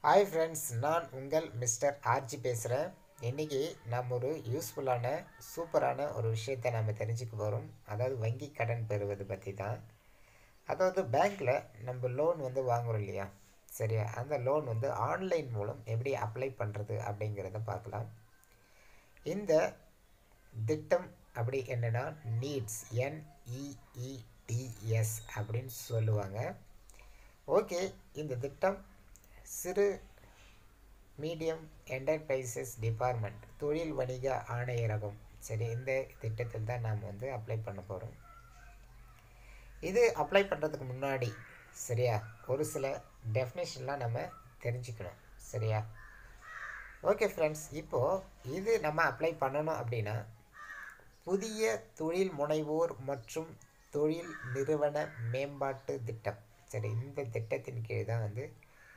hi friends நான் உங்கள் mister RJ பேசுகிறேன் இன்றைக்கி நம்ம ஒரு யூஸ்ஃபுல்லான சூப்பரான ஒரு விஷயத்தை நம்ம தெரிஞ்சுக்க போகிறோம் அதாவது வங்கி கடன் பெறுவது பற்றி தான் அதாவது பேங்க்கில் நம்ம லோன் வந்து வாங்குறோம் இல்லையா சரியா அந்த லோன் வந்து ஆன்லைன் மூலம் எப்படி அப்ளை பண்ணுறது அப்படிங்கிறத பார்க்கலாம் இந்த திட்டம் அப்படி என்னென்னா நீட்ஸ் என்இஇடிஎஸ் அப்படின்னு சொல்லுவாங்க ஓகே இந்த திட்டம் சிறு மீடியம் என்டர்பிரைசஸ் டிபார்ட்மெண்ட் தொழில் வணிக ஆணையரகம் சரி இந்த திட்டத்தில் தான் நாம் வந்து அப்ளை பண்ண போகிறோம் இது அப்ளை பண்ணுறதுக்கு முன்னாடி சரியா ஒரு சில டெஃபினேஷன்லாம் நம்ம தெரிஞ்சுக்கணும் சரியா ஓகே ஃப்ரெண்ட்ஸ் இப்போது இது நம்ம அப்ளை பண்ணணும் அப்படின்னா புதிய தொழில் முனைவோர் மற்றும் தொழில் நிறுவன மேம்பாட்டு திட்டம் சரி இந்த திட்டத்தின் கீழ் தான் வந்து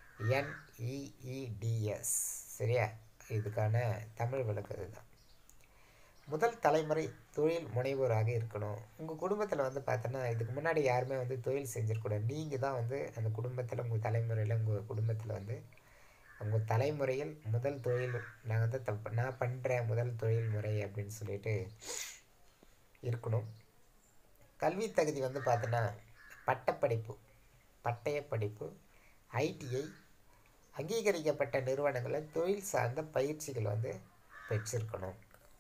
என்இஇடிஎஸ் சரியா இதுக்கான தமிழ் விளக்குறது தான் முதல் தலைமுறை தொழில் முனைவோராக இருக்கணும் உங்கள் குடும்பத்தில் வந்து பார்த்தோன்னா இதுக்கு முன்னாடி யாருமே வந்து தொழில் செஞ்சிருக்கூடாது நீங்கள் தான் வந்து அந்த குடும்பத்தில் உங்கள் தலைமுறையில் உங்கள் குடும்பத்தில் வந்து உங்கள் தலைமுறையில் முதல் தொழில் நான் வந்து தப்பு நான் பண்ணுற முதல் தொழில் முறை அப்படின்னு சொல்லிட்டு இருக்கணும் கல்வி தகுதி வந்து பார்த்தோன்னா பட்டப்படிப்பு பட்டய படிப்பு ஐடிஐ அங்கீகரிக்கப்பட்ட நிறுவனங்களில் தொழில் சார்ந்த பயிற்சிகள் வந்து பெற்றிருக்கணும்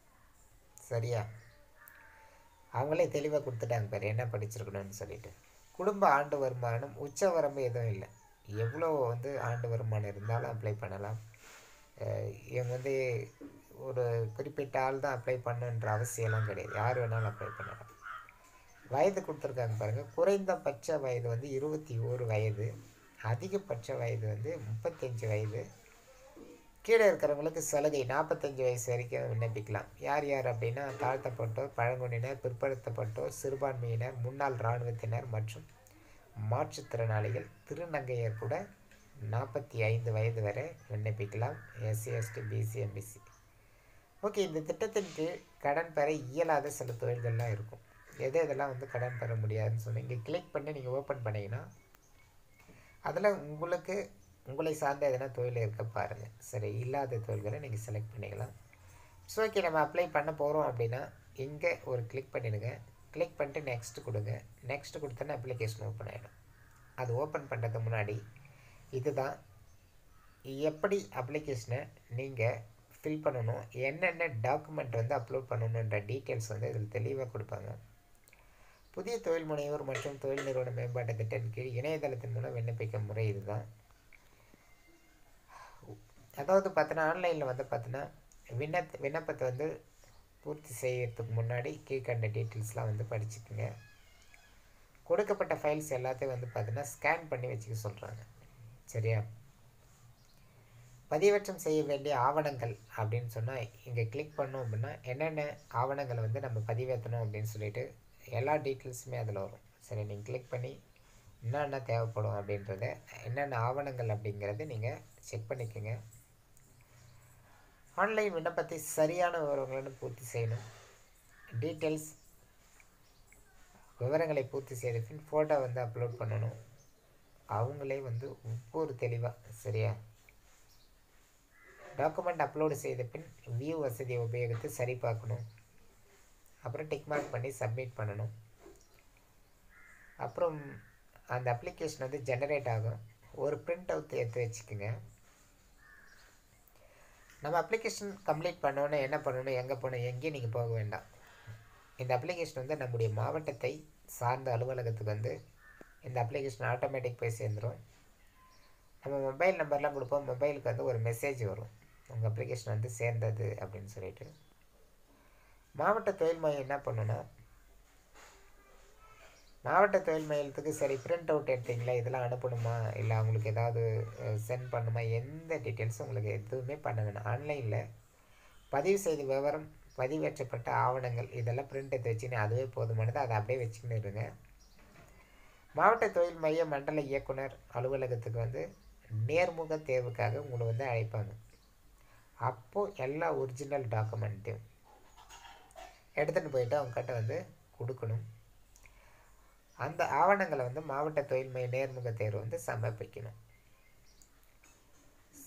சரியா அவங்களே தெளிவாக கொடுத்துட்டாங்க பேர் என்ன படிச்சிருக்கணும்னு சொல்லிட்டு குடும்ப ஆண்டு வருமானம் உச்ச வரம்பு எதுவும் இல்லை எவ்வளோ வந்து ஆண்டு வருமானம் இருந்தாலும் அப்ளை பண்ணலாம் இவங்க வந்து ஒரு குறிப்பிட்ட ஆள் தான் அப்ளை பண்ணுன்ற அவசியம்லாம் கிடையாது யார் வேணாலும் அப்ளை பண்ணலாம் வயது கொடுத்துருக்காங்க பாருங்கள் குறைந்தபட்ச வயது வந்து இருபத்தி ஓரு வயது அதிகபட்ச வயது வந்து முப்பத்தஞ்சு வயது கீழே இருக்கிறவங்களுக்கு சலுகை நாற்பத்தஞ்சு வயசு வரைக்கும் விண்ணப்பிக்கலாம் யார் யார் அப்படின்னா தாழ்த்தப்பட்டோர் பழங்குடியினர் பிற்படுத்தப்பட்டோர் சிறுபான்மையினர் முன்னாள் இராணுவத்தினர் மற்றும் மாற்றுத்திறனாளிகள் திருநங்கையர் கூட நாற்பத்தி ஐந்து வயது வரை விண்ணப்பிக்கலாம் SC ST BC MBC okay இந்த திட்டத்தின் கீழ் கடன் பெற இயலாத சில தொழில்கள்லாம் இருக்கும் எது எதெல்லாம் வந்து கடன் பெற முடியாதுன்னு சொன்னீங்க இங்கே கிளிக் பண்ணி நீங்கள் ஓப்பன் பண்ணிங்கன்னா அதில் உங்களுக்கு உங்களை சார்ந்த எதனா தொழில் இருக்க பாருங்கள் சரி இல்லாத தொழில்களை நீங்கள் செலக்ட் பண்ணிக்கலாம் ஸோ ஓகே நம்ம அப்ளை பண்ண போகிறோம் அப்படின்னா இங்கே ஒரு கிளிக் பண்ணிடுங்க கிளிக் பண்ணிட்டு நெக்ஸ்ட்டு கொடுங்க நெக்ஸ்ட்டு கொடுத்தோன்னா அப்ளிகேஷன் ஓப்பன் ஆகிடும் அது ஓப்பன் பண்ணுறதுக்கு முன்னாடி இதுதான் எப்படி அப்ளிகேஷனை நீங்கள் ஃபில் பண்ணணும் என்னென்ன டாக்குமெண்ட் வந்து அப்லோட் பண்ணணுன்ற டீட்டெயில்ஸ் வந்து இதில் தெளிவாக கொடுப்பாங்க புதிய தொழில் முனைவோர் மற்றும் தொழில் நிறுவன மேம்பாட்டு திட்டத்தின் கீழ் இணையதளத்தின் மூலம் விண்ணப்பிக்கும் முறை இதுதான் அதாவது பார்த்தோன்னா ஆன்லைனில் வந்து பார்த்தோன்னா விண்ண விண்ணப்பத்தை வந்து பூர்த்தி செய்யறதுக்கு முன்னாடி கீழ்கண்ட டீட்டெயில்ஸ்லாம் வந்து படிச்சுக்கோங்க கொடுக்கப்பட்ட ஃபைல்ஸ் எல்லாத்தையும் வந்து பார்த்தீங்கன்னா ஸ்கேன் பண்ணி வச்சுக்க சொல்கிறாங்க சரியா பதிவேற்றம் செய்ய வேண்டிய ஆவணங்கள் அப்படின்னு சொன்னால் இங்கே கிளிக் பண்ணோம் அப்படின்னா என்னென்ன ஆவணங்களை வந்து நம்ம பதிவேற்றணும் அப்படின்னு சொல்லிட்டு எல்லா டீட்டெயில்ஸுமே அதில் வரும் சரி நீங்கள் கிளிக் பண்ணி என்னென்ன தேவைப்படும் அப்படின்றத என்னென்ன ஆவணங்கள் அப்படிங்கிறத நீங்கள் செக் பண்ணிக்கோங்க ஆன்லைன் விண்ணப்பத்தை சரியான விவரங்களுடன் பூர்த்தி செய்யணும் டீட்டெயில்ஸ் விவரங்களை பூர்த்தி செய்த பின் ஃபோட்டோ வந்து அப்லோட் பண்ணணும் அவங்களே வந்து ஒவ்வொரு தெளிவாக சரியா டாக்குமெண்ட் அப்லோடு செய்த பின் வியூ வசதியை உபயோகித்து சரி பார்க்கணும் அப்புறம் டிக் மார்க் பண்ணி சப்மிட் பண்ணணும் அப்புறம் அந்த அப்ளிகேஷன் வந்து ஜெனரேட் ஆகும் ஒரு பிரிண்ட் அவுட் எடுத்து வச்சுக்கோங்க நம்ம அப்ளிகேஷன் கம்ப்ளீட் பண்ணோன்னே என்ன பண்ணணும் எங்கே போகணும் எங்கேயும் நீங்கள் போக வேண்டாம் இந்த அப்ளிகேஷன் வந்து நம்முடைய மாவட்டத்தை சார்ந்த அலுவலகத்துக்கு வந்து இந்த அப்ளிகேஷன் ஆட்டோமேட்டிக் போய் சேர்ந்துடும் நம்ம மொபைல் நம்பர்லாம் கொடுப்போம் மொபைலுக்கு வந்து ஒரு மெசேஜ் வரும் உங்கள் அப்ளிகேஷன் வந்து சேர்ந்தது அப்படின்னு சொல்லிட்டு மாவட்ட தொழில் மையம் என்ன பண்ணுன்னா மாவட்ட தொழில் மையத்துக்கு சரி பிரிண்ட் அவுட் எடுத்தீங்களா இதெல்லாம் அனுப்பணுமா இல்லை அவங்களுக்கு ஏதாவது சென்ட் பண்ணுமா எந்த டீட்டெயில்ஸும் உங்களுக்கு எதுவுமே பண்ண வேணாம் ஆன்லைனில் பதிவு செய்த விவரம் பதிவேற்றப்பட்ட ஆவணங்கள் இதெல்லாம் பிரிண்ட் எடுத்து வச்சுன்னு அதுவே போதுமானது அதை அப்படியே வச்சுக்கின்னு இருங்க மாவட்ட தொழில் மைய மண்டல இயக்குனர் அலுவலகத்துக்கு வந்து நேர்முக தேர்வுக்காக உங்களை வந்து அழைப்பாங்க அப்போது எல்லா ஒரிஜினல் டாக்குமெண்ட்டையும் எடுத்துகிட்டு போயிட்டு அவங்கக்கிட்ட வந்து கொடுக்கணும் அந்த ஆவணங்களை வந்து மாவட்ட தொழில் மைய நேர்முக தேர்வு வந்து சமர்ப்பிக்கணும்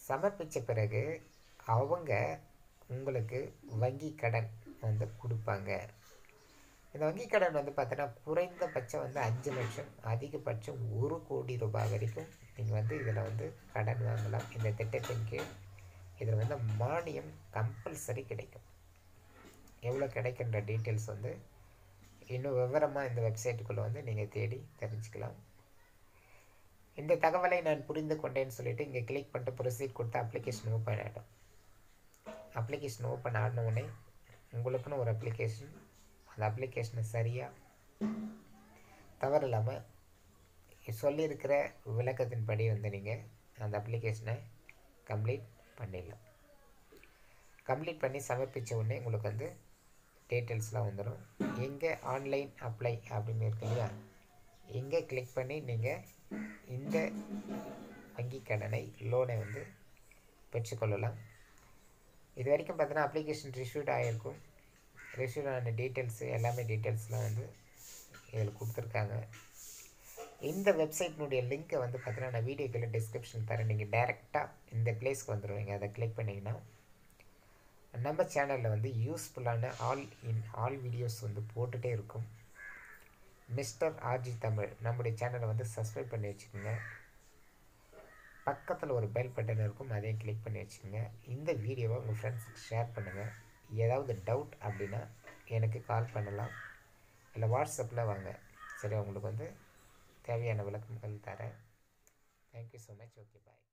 சமர்ப்பித்த பிறகு அவங்க உங்களுக்கு வங்கி கடன் வந்து கொடுப்பாங்க இந்த வங்கி கடன் வந்து பார்த்தோன்னா குறைந்தபட்சம் வந்து அஞ்சு லட்சம் அதிகபட்சம் ஒரு கோடி ரூபாய் வரைக்கும் நீங்கள் வந்து இதில் வந்து கடன் வாங்கலாம் இந்த திட்டத்தின் கீழ் இதில் வந்து மானியம் கம்பல்சரி கிடைக்கும் எவ்வளோ கிடைக்கின்ற டீட்டெயில்ஸ் வந்து இன்னும் விவரமாக இந்த வெப்சைட்டுக்குள்ளே வந்து நீங்கள் தேடி தெரிஞ்சுக்கலாம் இந்த தகவலை நான் புரிந்து கொண்டேன்னு சொல்லிட்டு இங்கே கிளிக் பண்ணிட்டு ப்ரொசீட் கொடுத்து அப்ளிகேஷன் ஓப்பன் ஆகிடும் அப்ளிகேஷன் ஓப்பன் ஆன உடனே உங்களுக்குன்னு ஒரு அப்ளிகேஷன் அந்த அப்ளிகேஷனை சரியாக தவறு இல்லாமல் சொல்லியிருக்கிற விளக்கத்தின்படி வந்து நீங்கள் அந்த அப்ளிகேஷனை கம்ப்ளீட் பண்ணிடலாம் கம்ப்ளீட் பண்ணி சமர்ப்பித்த உடனே உங்களுக்கு வந்து டீட்டெயில்ஸ்லாம் வந்துடும் எங்கே ஆன்லைன் அப்ளை அப்படின்னு இருக்கு இல்லையா எங்கே கிளிக் பண்ணி நீங்கள் இந்த வங்கி கடனை லோனை வந்து பெற்றுக்கொள்ளலாம் இது வரைக்கும் பார்த்தீங்கன்னா அப்ளிகேஷன் ரிசீவ்ட் ஆகிருக்கும் ரிசீவ் ஆன டீட்டெயில்ஸு எல்லாமே டீட்டெயில்ஸ்லாம் வந்து இதில் கொடுத்துருக்காங்க இந்த வெப்சைட்னுடைய லிங்க்கை வந்து பார்த்தீங்கன்னா நான் வீடியோக்குள்ள டிஸ்கிரிப்ஷன் தரேன் நீங்கள் டேரெக்டாக இந்த பிளேஸ்க்கு வந்துடுவீங்க அதை கிளிக் பண்ணிங்கன்னா நம்ம சேனலில் வந்து யூஸ்ஃபுல்லான ஆல் இன் ஆல் வீடியோஸ் வந்து போட்டுகிட்டே இருக்கும் மிஸ்டர் ஆர்ஜி தமிழ் நம்முடைய சேனலை வந்து சப்ஸ்கிரைப் பண்ணி வச்சுக்கோங்க பக்கத்தில் ஒரு பெல் பட்டன் இருக்கும் அதையும் கிளிக் பண்ணி வச்சுக்கோங்க இந்த வீடியோவை உங்கள் ஃப்ரெண்ட்ஸுக்கு ஷேர் பண்ணுங்கள் ஏதாவது டவுட் அப்படின்னா எனக்கு கால் பண்ணலாம் இல்லை வாட்ஸ்அப்பில் வாங்க சரி உங்களுக்கு வந்து தேவையான விளக்கங்கள் தரேன் தேங்க்யூ ஸோ மச் ஓகே பாய்